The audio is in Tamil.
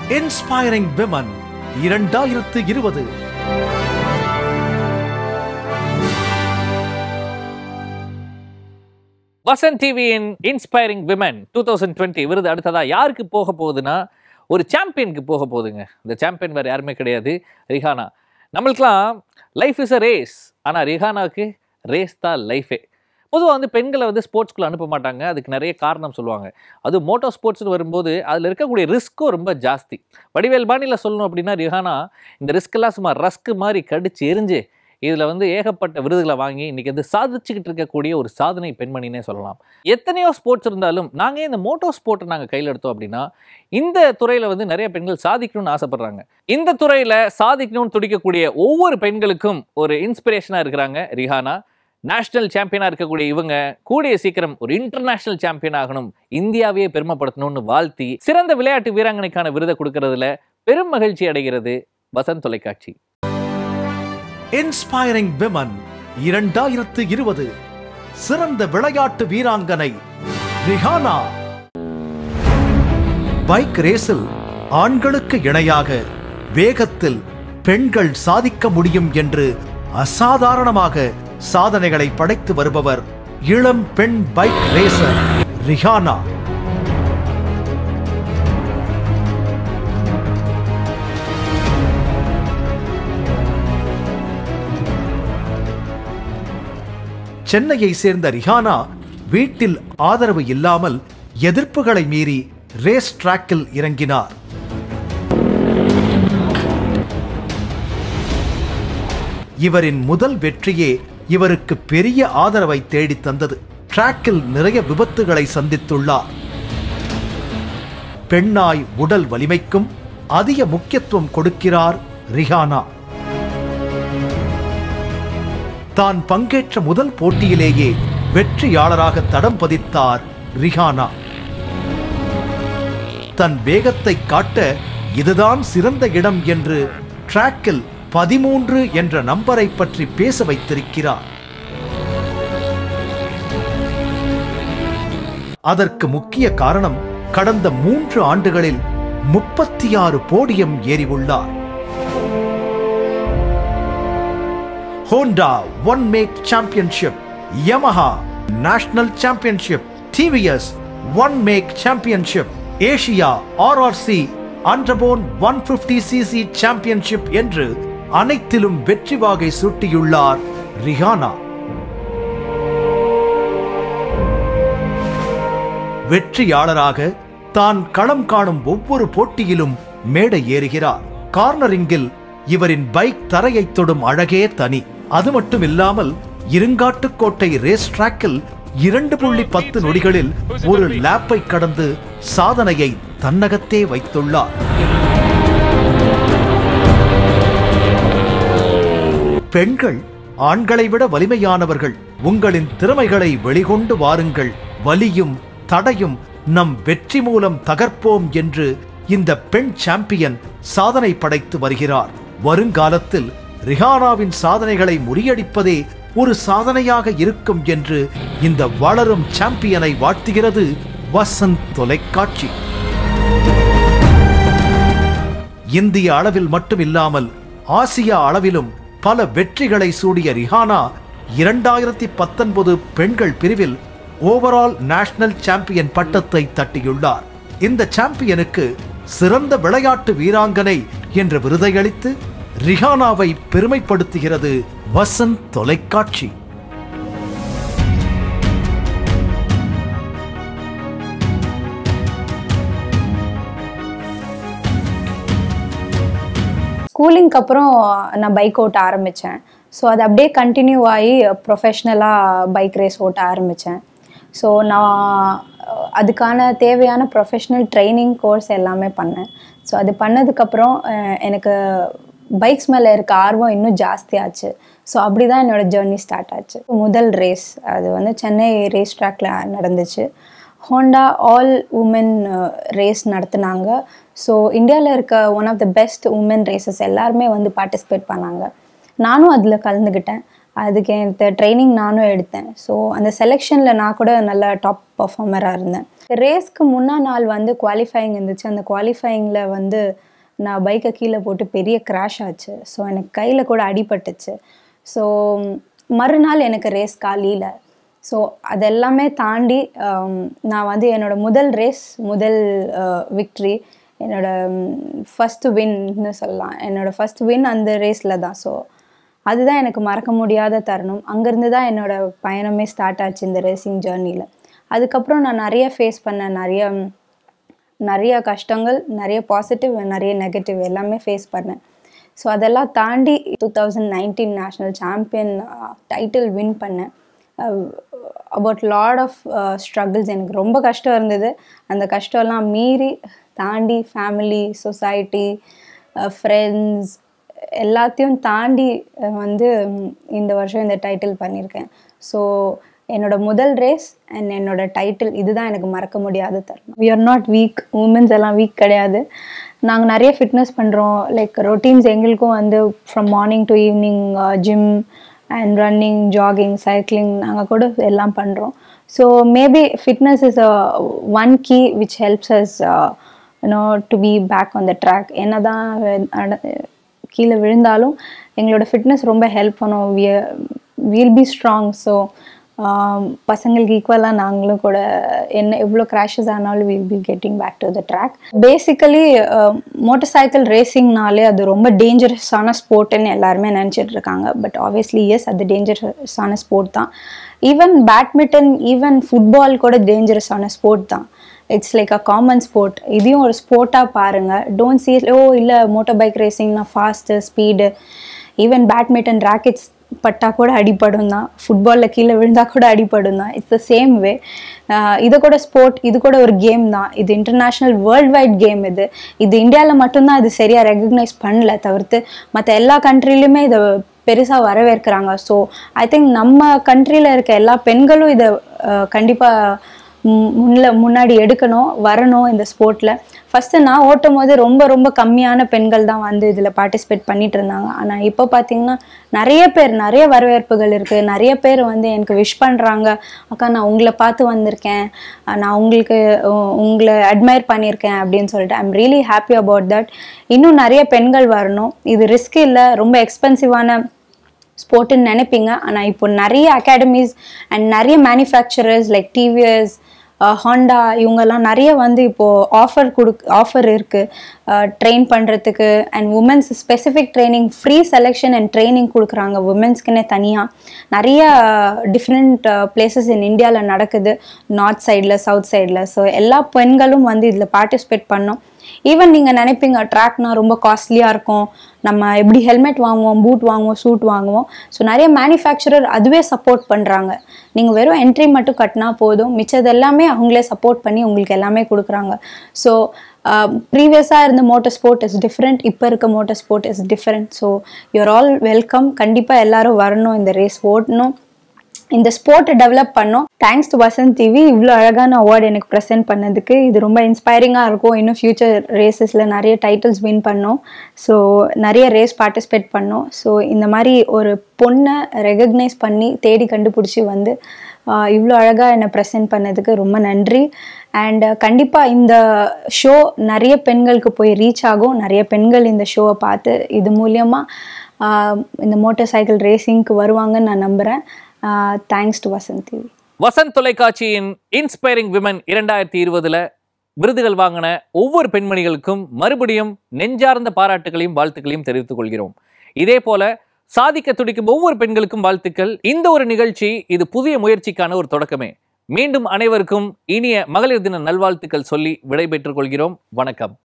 இன்ஸ்பைரிங் விமன் இரண்டாயிரத்து இருபது வசந்த் டிவியின் inspiring women two thousand twenty விருது அடுத்ததா யாருக்கு போக போகுதுன்னா ஒரு சாம்பியனுக்கு போக போகுதுங்க இந்த சாம்பியன் வேறு யாருமே கிடையாது ரிஹானா நம்மளுக்கெல்லாம் லைஃப் இஸ் அ ரேஸ் ஆனால் ரிஹானாவுக்கு ரேஸ் தான் லைஃபே பொதுவாக வந்து பெண்களை வந்து ஸ்போர்ட்ஸ்குள்ளே அனுப்ப மாட்டாங்க அதுக்கு நிறைய காரணம் சொல்லுவாங்க அது மோட்டோ ஸ்போர்ட்ஸ்னு வரும்போது அதில் இருக்கக்கூடிய ரிஸ்க்கும் ரொம்ப ஜாஸ்தி வடிவேல் பாணியில் சொல்லணும் அப்படின்னா ரிஹானா இந்த ரிஸ்க்கெல்லாம் சும்மா ரஸ்க்கு மாதிரி கடிச்சு எரிஞ்சு இதில் வந்து ஏகப்பட்ட விருதுகளை வாங்கி இன்றைக்கி வந்து சாதிச்சுக்கிட்டு இருக்கக்கூடிய ஒரு சாதனை பெண்மணினே சொல்லலாம் எத்தனையோ ஸ்போர்ட்ஸ் இருந்தாலும் நாங்கள் இந்த மோட்டோ ஸ்போர்ட்டை நாங்கள் கையில் எடுத்தோம் அப்படின்னா இந்த துறையில் வந்து நிறைய பெண்கள் சாதிக்கணும்னு ஆசைப்படுறாங்க இந்த துறையில் சாதிக்கணும்னு துடிக்கக்கூடிய ஒவ்வொரு பெண்களுக்கும் ஒரு இன்ஸ்பிரேஷனாக இருக்கிறாங்க ரிஹானா நேஷனல் சாம்பியனாக இருக்கக்கூடிய இவங்க கூடிய சீக்கிரம் ஒரு இன்டர்நேஷனல் சாம்பியன் ஆகணும் இந்தியாவையே பெருமைப்படுத்தணும்னு வாழ்த்தி சிறந்த விளையாட்டு வீராங்கனைக்கான விருதை கொடுக்கறதுல பெரும் மகிழ்ச்சி அடைகிறது வசந்த் தொலைக்காட்சி இன்ஸ்பைரிங் விமன் இரண்டாயிரத்து இருபது சிறந்த விளையாட்டு வீராங்கனை ரிஹானா பைக் ரேஸில் ஆண்களுக்கு இணையாக வேகத்தில் பெண்கள் சாதிக்க முடியும் என்று அசாதாரணமாக சாதனைகளை படைத்து வருபவர் இளம் பெண் பைக் ரேசர் ரிஹானா சென்னையை சேர்ந்த ரிஹானா வீட்டில் ஆதரவு இல்லாமல் எதிர்ப்புகளை மீறி ரேஸ் டிராக்கில் இறங்கினார் இவரின் முதல் வெற்றியே இவருக்கு பெரிய ஆதரவை தேடித் தந்தது டிராக்கில் நிறைய விபத்துகளை சந்தித்துள்ளார் பெண்ணாய் உடல் வலிமைக்கும் அதிக முக்கியத்துவம் கொடுக்கிறார் ரிஹானா தான் பங்கேற்ற முதல் போட்டியிலேயே வெற்றியாளராக தடம் பதித்தார் ரிஹானா தன் வேகத்தை காட்ட இதுதான் சிறந்த இடம் என்று டிராக்கில் பதிமூன்று என்ற நம்பரை பற்றி பேச வைத்திருக்கிறார் அதற்கு முக்கிய காரணம் கடந்த மூன்று ஆண்டுகளில் முப்பத்தி ஆறு போடியம் ஏறியுள்ளார் Honda one make championship Yamaha national championship TVS one make championship Asia RRC underbone one fifty CC championship என்று அனைத்திலும் வெற்றி வாகை சூட்டியுள்ளார் ரிஹானா வெற்றியாளராக தான் களம் காணும் ஒவ்வொரு போட்டியிலும் மேடை ஏறுகிறார் கார்னரிங்கில் இவரின் பைக் தரையை தொடும் அழகே தனி அது மட்டும் இல்லாமல் இருங்காட்டுக்கோட்டை ரேஸ் டிராக்கில் இரண்டு புள்ளி பத்து நொடிகளில் ஒரு லேப்பை கடந்து சாதனையை தன்னகத்தே வைத்துள்ளார் பெண்கள் ஆண்களை விட வலிமையானவர்கள் உங்களின் திறமைகளை வெளிகொண்டு வாருங்கள் வலியும் தடையும் நம் வெற்றி மூலம் தகர்ப்போம் என்று இந்த பெண் சாம்பியன் சாதனை படைத்து வருகிறார் வருங்காலத்தில் ரிஹானாவின் சாதனைகளை முறியடிப்பதே ஒரு சாதனையாக இருக்கும் என்று இந்த வளரும் சாம்பியனை வாழ்த்துகிறது வசந்த் தொலைக்காட்சி இந்திய அளவில் மட்டுமில்லாமல் ஆசியா அளவிலும் பல வெற்றிகளை சூடிய ரிஹானா இரண்டாயிரத்தி பத்தொன்பது பெண்கள் பிரிவில் ஓவரால் நேஷனல் சாம்பியன் பட்டத்தை தட்டியுள்ளார் இந்த சாம்பியனுக்கு சிறந்த விளையாட்டு வீராங்கனை என்ற விருதை அளித்து ரிஹானாவை பெருமைப்படுத்துகிறது வசந்த் தொலைக்காட்சி ஸ்கூலிங்க்கு அப்புறம் நான் பைக் ஓட்ட ஆரம்பித்தேன் ஸோ அது அப்படியே கண்டினியூ ஆகி ப்ரொஃபஷ்னலாக பைக் ரேஸ் ஓட்ட ஆரம்பித்தேன் ஸோ நான் அஹ், அதுக்கான தேவையான ப்ரொஃபஷ்னல் ட்ரைனிங் கோர்ஸ் எல்லாமே பண்ணேன் ஸோ அது பண்ணதுக்கப்புறம் அஹ், எனக்கு பைக்ஸ் மேலே இருக்க ஆர்வம் இன்னும் ஜாஸ்தி ஆச்சு ஸோ அப்படி தான் என்னோட ஜேர்னி ஸ்டார்ட் ஆச்சு முதல் ரேஸ் அது வந்து சென்னை ரேஸ் ட்ராக்ல நடந்துச்சு ஹோண்டா ஆல் உமன் ரேஸ் நடத்துனாங்க ஸோ இந்தியாவில் இருக்க one of the best women races எல்லாருமே வந்து பார்ட்டிசிபேட் பண்ணாங்க நானும் அதில் கலந்துக்கிட்டேன் அதுக்கு எனக்கு ட்ரைனிங் நானும் எடுத்தேன் ஸோ அந்த செலெக்ஷனில் நான் கூட நல்ல டாப் பர்ஃபார்மராக இருந்தேன் ரேஸ்க்கு முன்னா நாள் வந்து குவாலிஃபைங் இருந்துச்சு அந்த குவாலிஃபைங்கில் வந்து நான் பைக்கை கீழே போட்டு பெரிய கிராஷ் ஆச்சு ஸோ எனக்கு கையில் கூட அடிபட்டுச்சு ஸோ மறுநாள் எனக்கு ரேஸ் காலியில் ஸோ அதெல்லாமே தாண்டி ஆம், நான் வந்து என்னோட முதல் ரேஸ் முதல் விக்ட்ரி என்னோட ஃபஸ்ட்டு வின்னு சொல்லலாம் என்னோட ஃபஸ்ட் வின் அந்த ரேஸில் தான் ஸோ அதுதான் எனக்கு மறக்க முடியாத தருணம் அங்கேருந்து தான் என்னோட பயணமே ஸ்டார்ட் ஆச்சு இந்த ரேசிங் ஜேர்னியில் அதுக்கப்புறம் நான் நிறைய ஃபேஸ் பண்ணேன் நிறைய நிறைய கஷ்டங்கள் நிறைய பாசிட்டிவ் நிறைய நெகட்டிவ் எல்லாமே ஃபேஸ் பண்ணேன் ஸோ அதெல்லாம் தாண்டி two thousand nineteen national champion title win பண்ணேன் அபவுட் லாட் ஆஃப் ஸ்ட்ரகிள்ஸ் எனக்கு ரொம்ப கஷ்டம் இருந்தது அந்த கஷ்டம்லாம் மீறி தாண்டி ஃபேமிலி சொசைட்டி ஃப்ரெண்ட்ஸ் எல்லாத்தையும் தாண்டி அஹ், வந்து ம், இந்த வருஷம் இந்த டைட்டில் பண்ணியிருக்கேன் ஸோ என்னோட முதல் ரேஸ் அண்ட் என்னோட டைட்டில் இதுதான் எனக்கு மறக்க முடியாத தருணம் we are not weak womens எல்லாம் வீக் கிடையாது நாங்கள் நிறைய ஃபிட்னஸ் பண்ணுறோம் லைக் ரொட்டீன்ஸ் எங்களுக்கும் வந்து from morning to evening gym and running jogging cycling நாங்கள் கூட எல்லாம் பண்ணுறோம் so maybe fitness is a one key which helps us you know to be back on the track என்ன தான் கீழே விழுந்தாலும் எங்களோட ஃபிட்னஸ் ரொம்ப ஹெல்ப் பண்ணும் வில் பி ஸ்ட்ராங் ஸோ பசங்களுக்கு ஈக்குவலாக நாங்களும் கூட என்ன எவ்வளோ கிராஷஸ் ஆனாலும் will be getting back to the track basically motorcycle ரேசிங்னாலே அது ரொம்ப டேஞ்சரஸான ஸ்போர்ட்டுன்னு எல்லாருமே நினச்சிட்டு இருக்காங்க பட் ஆப்வியஸ்லி எஸ் அது டேஞ்சரஸான ஸ்போர்ட் தான் ஈவன் பேட்மிண்டன் ஈவன் ஃபுட்பால் கூட டேஞ்சரஸான ஸ்போர்ட் தான் it's like a common sport இதையும் ஒரு ஸ்போர்ட்டாக பாருங்கள் டோன்ட் சி ஓ இல்லை மோட்டர் பைக் ரேசிங்னா fast speed even badminton rackets பட்டா கூட அடிப்படும் தான் ஃபுட்பாலில் கீழே விழுந்தா கூட அடிப்படும் தான் இட்ஸ் த சேம் வே இது கூட ஸ்போர்ட் இது கூட ஒரு கேம் தான் இது இன்டர்நேஷ்னல் வேர்ல்ட் வைட் கேம் இது இது இந்தியாவில் மட்டும்தான் இது சரியாக ரெகக்னைஸ் பண்ணல தவிர்த்து மற்ற எல்லா கண்ட்ரிலையுமே இதை பெருசாக வரவேற்கிறாங்க ஸோ ஐ திங்க் நம்ம கண்ட்ரியில் இருக்க எல்லா பெண்களும் இதை கண்டிப்பாக முன்ன முன்னாடி எடுக்கணும் வரணும் இந்த ஸ்போர்ட்டில் ஃபஸ்ட்டு நான் ஓட்டும் போது ரொம்ப ரொம்ப கம்மியான பெண்கள் தான் வந்து இதில் பார்ட்டிசிபேட் பண்ணிட்டு இருந்தாங்க ஆனால் இப்போ பார்த்தீங்கன்னா நிறைய பேர் நிறைய வரவேற்புகள் இருக்குது நிறைய பேர் வந்து எனக்கு விஷ் பண்ணுறாங்க அக்கா நான் உங்களை பார்த்து வந்திருக்கேன் அஹ் நான் உங்களுக்கு உ- உங்களை அட்மையர் பண்ணியிருக்கேன் அப்படின்னு சொல்லிட்டு I'm really happy about that இன்னும் நிறைய பெண்கள் வரணும் இது ரிஸ்க் இல்லை ரொம்ப எக்ஸ்பென்சிவான ஸ்போர்ட்டுன்னு நினைப்பீங்க ஆனால் இப்போ நிறைய அகாடமிஸ் அண்ட் நிறைய மேனுஃபேக்சரர்ஸ் லைக் டிவிஎஸ் ஹாண்டா இவங்கெல்லாம் நிறைய வந்து இப்போது ஆஃபர் கொடு ஆஃபர் இருக்குது ட்ரெயின் பண்ணுறதுக்கு and womens specific training free selection and training கொடுக்குறாங்க உமன்ஸ்க்குன்னே தனியாக நிறைய டிஃப்ரெண்ட் பிளேசஸ் இன் இந்தியாவில் நடக்குது நார்த் சைடில் சவுத் சைடில் ஸோ எல்லா பெண்களும் வந்து இதில் பார்ட்டிசிபேட் பண்ணோம் ஈவன் நீங்கள் நினைப்பீங்க ட்ராக்னா ரொம்ப காஸ்ட்லியாக இருக்கும் நம்ம எப்படி ஹெல்மெட் வாங்குவோம் பூட் வாங்குவோம் சூட் வாங்குவோம் ஸோ நிறைய மேனுஃபேக்சரர் அதுவே சப்போர்ட் பண்ணுறாங்க நீங்கள் வெறும் என்ட்ரி மட்டும் கட்டினா போதும் மிச்சது எல்லாமே அவங்களே சப்போர்ட் பண்ணி உங்களுக்கு எல்லாமே கொடுக்குறாங்க ஸோ ப்ரீவியஸாக இருந்த மோட்டர் ஸ்போர்ட் இஸ் டிஃப்ரெண்ட் இப்போ இருக்க motor sport is different so you're all welcome கண்டிப்பாக எல்லாரும் வரணும் இந்த ரேஸ் ஓட்டணும் இந்த ஸ்போர்ட்டை டெவலப் பண்ணோம் தேங்க்ஸ் டு வசந்த் டிவி இவ்வளோ அழகான அவார்டு எனக்கு ப்ரெசென்ட் பண்ணதுக்கு இது ரொம்ப இன்ஸ்பைரிங்காக இருக்கும் இன்னும் ஃபியூச்சர் ரேசஸில் நிறைய டைட்டில்ஸ் வின் பண்ணோம் ஸோ நிறைய ரேஸ் பார்ட்டிசிபேட் பண்ணோம் ஸோ இந்த மாதிரி ஒரு பொண்ணை ரெகக்னைஸ் பண்ணி தேடி கண்டுபிடிச்சி வந்து இவ்வளோ அழகாக என்னை ப்ரெசென்ட் பண்ணதுக்கு ரொம்ப நன்றி அண்ட் கண்டிப்பாக இந்த ஷோ நிறைய பெண்களுக்கு போய் ரீச் ஆகும் நிறைய பெண்கள் இந்த ஷோவை பார்த்து இது மூலியமாக இந்த மோட்டார் சைக்கிள் ரேசிங்க்கு வருவாங்கன்னு நான் நம்புகிறேன் thanks to Vasanth TV Vasanth தொலைக்காட்சியின் இன்ஸ்பைரிங் விமன் இரண்டாயிரத்தி இருபதுல விருதுகள் வாங்கின ஒவ்வொரு பெண்மணிகளுக்கும் மறுபடியும் நெஞ்சார்ந்த பாராட்டுகளையும் வாழ்த்துக்களையும் தெரிவித்துக் கொள்கிறோம் இதே போல சாதிக்க துடிக்கும் ஒவ்வொரு பெண்களுக்கும் வாழ்த்துக்கள் இந்த ஒரு நிகழ்ச்சி இது புதிய முயற்சிக்கான ஒரு தொடக்கமே மீண்டும் அனைவருக்கும் இனிய மகளிர் தின நல்வாழ்த்துக்கள் சொல்லி விடைபெற்றுக் கொள்கிறோம் வணக்கம்